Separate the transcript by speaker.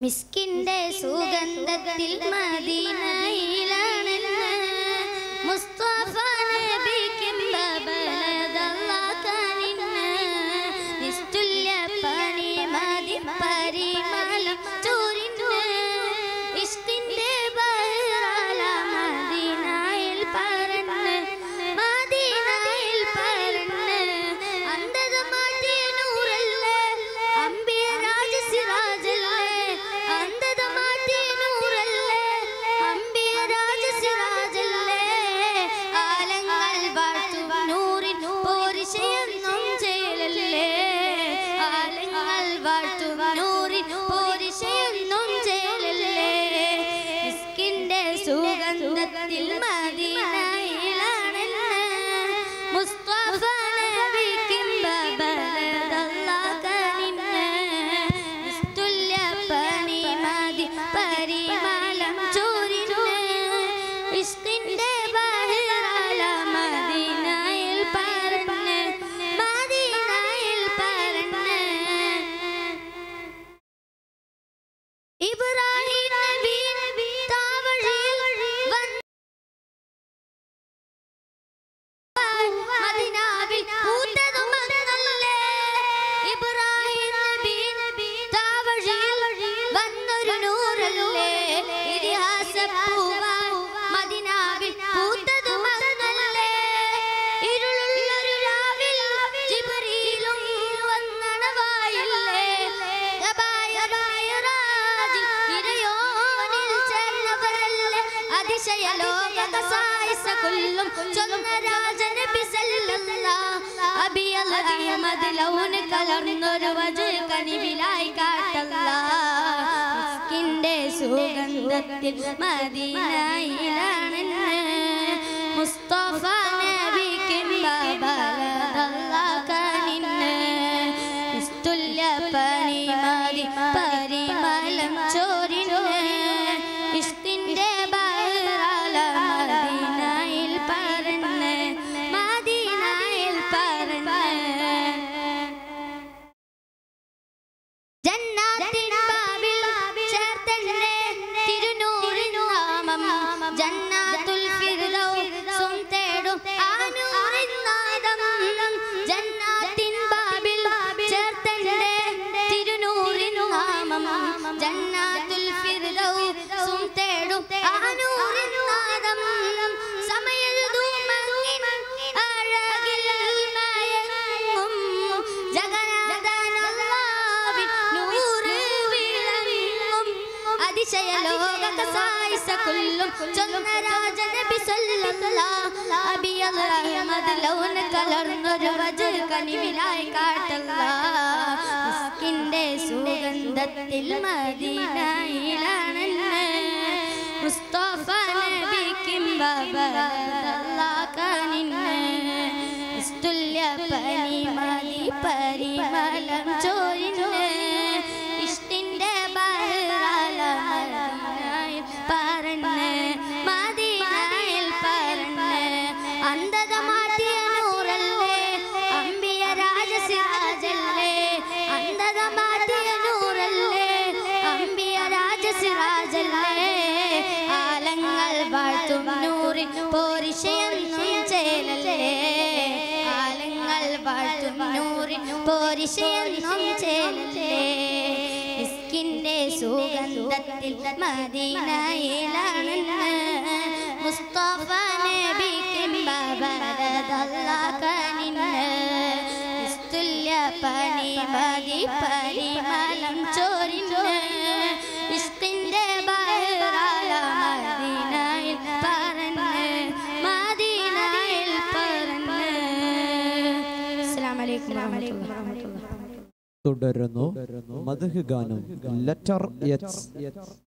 Speaker 1: മിസ്കിന്റെ സുഗന്ധത്തിൽ മദീനയിലാണ് മുസ്തഫ നബിക്കും ബബലതല്ലാക്കാനിന്ന് നിസ്തുല്യ പണി മതി പരിമളം ചോരിന്ന് ഇഷ്കിന്റെ ബഹ്റാല മദീനയിൽ പറന്ന് മദീനയിൽ പറന്ന് അന്ധത മാറ്റിയ നൂറല്ലേ അമ്പിയ രാജ സിറാജല്ലേ അന്ധത മാറ്റിയ നൂറല്ലേ അമ്പിയ രാജ സിറാജല്ലേ ആലങ്ങൾ വാഴ്ത്തും നൂറിൻ പോരിശയൊന്നും ചെയ്യലല്ലേ ആലങ്ങൾ വാഴ്ത്തും നൂറിൻ പോരിശയൊന്നും ചെയ്യലല്ലേ മിസ്കിന്റെ സുഗന്ധത്തിൽ മദീനയിലാണെന്ന് മുസ്തഫ നബിക്കും ബബലതല്ലാക്കനിന്ന് നിസ്തുല്യ പണി മതി പരിമളം ചോരിന് ഇഷ്കിന്റെ ബഹിറാല മദീനയിൽ പറന്ന് മദീനയിൽ പറന്ന് ഇബ്രാഹിം നബി താവഴിയിൽ വന്ന് മദീനാവിൽ പൂത്തതും മറന്നല്ലേ ഇബ്രാഹിം നബി താവഴിയിൽ വന്നൊരു നൂറല്ലേ ഇതിഹാസ പൂവായി മദീനാവിൽ പൂത്തതും മറന്നല്ലേ ഇരുളുള്ളൊരു രാവിൽ ജിബ്രീലും വന്നണവായില്ലേ ഗബായ ബായറാജിൽ ഇരയോനിൽ ചേർന്നവരല്ലേ അതിശയ ലോക സായിസ കൊല്ലും ചൊന്ന രാജനബി സല്ലല്ലാഹ് അബിയൽ അഹ്മദ് ലൗന് കലർന്നൊരു വജ് കനിവിലായി കാട്ടല്ലാഹിന്റെ സുഗന്ധത്തിൽ മദീനയിലാണെന്ന് മുസ്തഫ നബിക്കും ബാബലതല്ലാക്കനിന്ന് നിസ്തുല്യ പണി മതി പരിമളം ചോരിന് ഇഷ്കിന്റെ ബഹ്റാല മദീനയിൽ പറന്ന് മദീനയിൽ പറന്ന് ജന്നാത്തിൻ ബാബിൽ ചേർത്തന്നെ തിരുനൂറിൻ നാമം ജന്നാത്തുൽ ഫിർദൗസും തേടും ആ നൂറിൻ നാദം ജന്നാത്തിൻ ബാബിൽ ചേർത്തന്നെ തിരുനൂറിൻ നാമം ജന്നാത്തുൽ ഫിർദൗസും തേടും ആ നൂറിൻ നാദം സമയതും മങ്ങിൻ അഴകിൽ മയങ്ങും ജഗന്നാഥനല്ലാവിൻ നൂറ് വിളങ്ങും അതിശയ ലോക സായിസ കൊല്ലും ചൊന്ന രാജനബി സല്ലല്ലാഹ് അബിയൽ അഹ്മദ് ലൗന കലർന്നൊരു വജ് കനിവിലായി കാട്ടല്ലാഹിന്റെ സുഗന്ധത്തിൽ മദീനയിലാണെന്ന് മുസ്തഫ നബിക്കും ബബലതല്ലാക്കനിന്ന് നിസ്തുല്യ പനി മതി പരിമളം ചോരിന് ഇഷ്ടിന്റെ ബഹ്റാല മദീനയിൽ പറന്ന് മദീനയിൽ പറന്ന് അന്ധത മാറ്റിയ നൂറല്ലേ അമ്പിയ രാജസിരാജല്ലേ അന്ധത മാറ്റിയ നൂറല്ലേ അമ്പിയ രാജസിരാജല്ലേ ആലങ്ങൾ വാഴ്ത്തും നൂറിൻ പോരിശയൊന്നും ചേലല്ലേ ആലങ്ങൾ വാഴ്ത്തും നൂറിൻ പോരിശയൊന്നും ചേലല്ലേ ഇസ്കിന്റെ സുഗന്ധത്തിൽ മദീനയിലാണെന്ന് മുസ്തഫ നബിക്കും ബബലതല്ലാക്കനിന്ന് നിസ്തുല്യ പണി മതി പരിമളം ചോരിന് ഇഷ്കിന്റെ ബഹ്റാല മദീനയിൽ പറന്ന് മദീനയിൽ പറന്ന് അസ്സലാമു അലൈക്കും വറഹ്മത്തുള്ളാഹി
Speaker 2: തുടരുന്നു മധുഹ് ഗാനം ലെറ്റർ എച്ച്